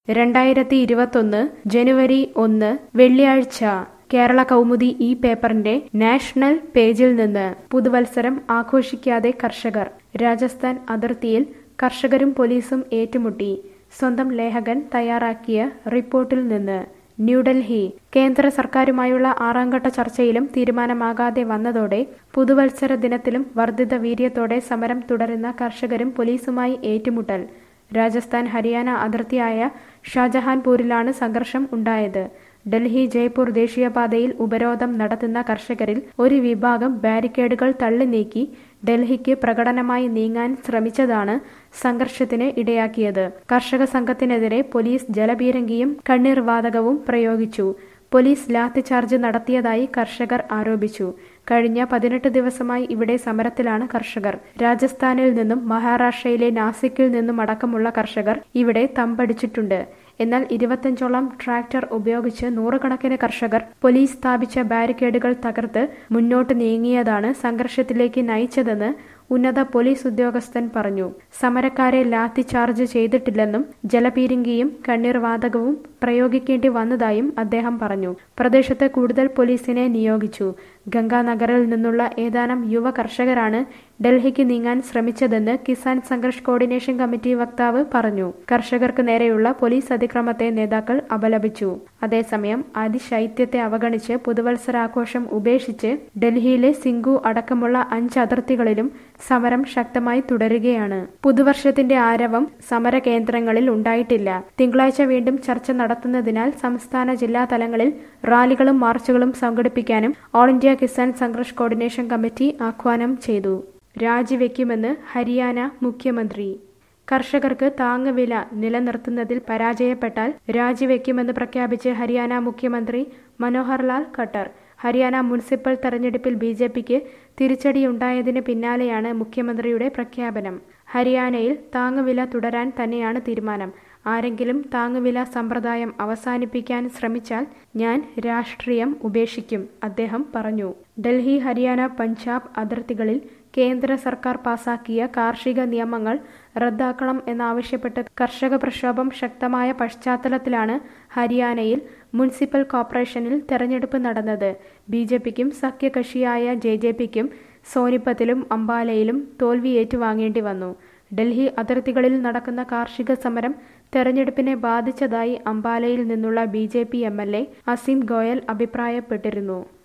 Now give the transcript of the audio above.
രണ്ടായിരത്തി ഇരുപത്തൊന്ന് ജനുവരി ഒന്ന് വെള്ളിയാഴ്ച കേരള കൗമുദി ഈ പേപ്പറിന്റെ നാഷണൽ പേജിൽ നിന്ന് പുതുവത്സരം ആഘോഷിക്കാതെ കർഷകർ രാജസ്ഥാൻ അതിർത്തിയിൽ കർഷകരും പോലീസും ഏറ്റുമുട്ടി സ്വന്തം ലേഖകൻ തയ്യാറാക്കിയ റിപ്പോർട്ടിൽ നിന്ന് ന്യൂഡൽഹി കേന്ദ്ര സർക്കാരുമായുള്ള ആറാംഘട്ട ചർച്ചയിലും തീരുമാനമാകാതെ വന്നതോടെ പുതുവത്സര ദിനത്തിലും വർദ്ധിത വീര്യത്തോടെ സമരം തുടരുന്ന കർഷകരും പോലീസുമായി ഏറ്റുമുട്ടൽ രാജസ്ഥാൻ ഹരിയാന അതിർത്തിയായ ഷാജഹാൻപൂരിലാണ് സംഘർഷം ഉണ്ടായത് ഡൽഹി ജയ്പൂർ ദേശീയപാതയിൽ ഉപരോധം നടത്തുന്ന കർഷകരിൽ ഒരു വിഭാഗം ബാരിക്കേഡുകൾ തള്ളി നീക്കി ഡൽഹിക്ക് പ്രകടനമായി നീങ്ങാൻ ശ്രമിച്ചതാണ് സംഘർഷത്തിന് ഇടയാക്കിയത് കർഷക സംഘത്തിനെതിരെ പോലീസ് ജലപീരങ്കിയും കണ്ണീർ വാതകവും പ്രയോഗിച്ചു പോലീസ് ലാത്തിചാർജ് നടത്തിയതായി കർഷകർ ആരോപിച്ചു കഴിഞ്ഞ പതിനെട്ട് ദിവസമായി ഇവിടെ സമരത്തിലാണ് കർഷകർ രാജസ്ഥാനിൽ നിന്നും മഹാരാഷ്ട്രയിലെ നാസിക്കിൽ നിന്നും അടക്കമുള്ള കർഷകർ ഇവിടെ തമ്പടിച്ചിട്ടുണ്ട് എന്നാൽ ഇരുപത്തഞ്ചോളം ട്രാക്ടർ ഉപയോഗിച്ച് നൂറുകണക്കിന് കർഷകർ പോലീസ് സ്ഥാപിച്ച ബാരിക്കേഡുകൾ തകർത്ത് മുന്നോട്ട് നീങ്ങിയതാണ് സംഘർഷത്തിലേക്ക് നയിച്ചതെന്ന് ഉന്നത പോലീസ് ഉദ്യോഗസ്ഥൻ പറഞ്ഞു സമരക്കാരെ ലാത്തി ചാർജ് ചെയ്തിട്ടില്ലെന്നും ജലപീരങ്കിയും കണ്ണീർ വാതകവും പ്രയോഗിക്കേണ്ടി വന്നതായും അദ്ദേഹം പറഞ്ഞു പ്രദേശത്ത് കൂടുതൽ പോലീസിനെ നിയോഗിച്ചു ഗംഗാനഗറിൽ നിന്നുള്ള ഏതാനും യുവ കർഷകരാണ് ഡൽഹിക്ക് നീങ്ങാൻ ശ്രമിച്ചതെന്ന് കിസാൻ സംഘർഷ് കോർഡിനേഷൻ കമ്മിറ്റി വക്താവ് പറഞ്ഞു കർഷകർക്ക് നേരെയുള്ള പോലീസ് അതിക്രമത്തെ നേതാക്കൾ അപലപിച്ചു അതേസമയം അതിശൈത്യത്തെ അവഗണിച്ച് പുതുവത്സരാഘോഷം ഉപേക്ഷിച്ച് ഡൽഹിയിലെ സിംഗു അടക്കമുള്ള അഞ്ച് അതിർത്തികളിലും സമരം ശക്തമായി തുടരുകയാണ് പുതുവർഷത്തിന്റെ ആരവം സമര കേന്ദ്രങ്ങളിൽ ഉണ്ടായിട്ടില്ല തിങ്കളാഴ്ച വീണ്ടും ചർച്ച നടത്തുന്നതിനാൽ സംസ്ഥാന ജില്ലാ തലങ്ങളിൽ റാലികളും മാർച്ചുകളും സംഘടിപ്പിക്കാനും all India Kisan Sangharsh coordination committee ആഹ്വാനം ചെയ്തു രാജിവെക്കുമെന്ന് ഹരിയാന മുഖ്യമന്ത്രി കർഷകർക്ക് താങ്ങുവില നിലനിർത്തുന്നതിൽ പരാജയപ്പെട്ടാൽ രാജിവെക്കുമെന്ന് പ്രഖ്യാപിച്ച് ഹരിയാന മുഖ്യമന്ത്രി മനോഹർ ലാൽ ഖട്ടർ ഹരിയാന മുനിസിപ്പൽ തെരഞ്ഞെടുപ്പിൽ ബി ജെ പിക്ക് തിരിച്ചടിയുണ്ടായതിന് പിന്നാലെയാണ് മുഖ്യമന്ത്രിയുടെ പ്രഖ്യാപനം ഹരിയാനയിൽ താങ്ങുവില തുടരാൻ തന്നെയാണ് തീരുമാനം ആരെങ്കിലും താങ്ങുവില സമ്പ്രദായം അവസാനിപ്പിക്കാൻ ശ്രമിച്ചാൽ ഞാൻ രാഷ്ട്രീയം ഉപേക്ഷിക്കും അദ്ദേഹം പറഞ്ഞു ഡൽഹി ഹരിയാന പഞ്ചാബ് അതിർത്തികളിൽ കേന്ദ്ര സർക്കാർ പാസാക്കിയ കാർഷിക നിയമങ്ങൾ റദ്ദാക്കണം എന്നാവശ്യപ്പെട്ട് കർഷക പ്രക്ഷോഭം ശക്തമായ പശ്ചാത്തലത്തിലാണ് ഹരിയാനയിൽ മുനിസിപ്പൽ കോർപ്പറേഷനിൽ തെരഞ്ഞെടുപ്പ് നടന്നത് ബി ജെ പിക്കും സഖ്യകക്ഷിയായ ജെ ജെ പിക്കും സോനിപ്പത്തിലും അംബാലയിലും തോൽവി ഏറ്റുവാങ്ങേണ്ടി വന്നു ഡൽഹി അതിർത്തികളിൽ നടക്കുന്ന കാർഷിക സമരം തെരഞ്ഞെടുപ്പിനെ ബാധിച്ചതായി അംബാലയിൽ നിന്നുള്ള B J P M L A Aseem Goyal അഭിപ്രായപ്പെട്ടിരുന്നു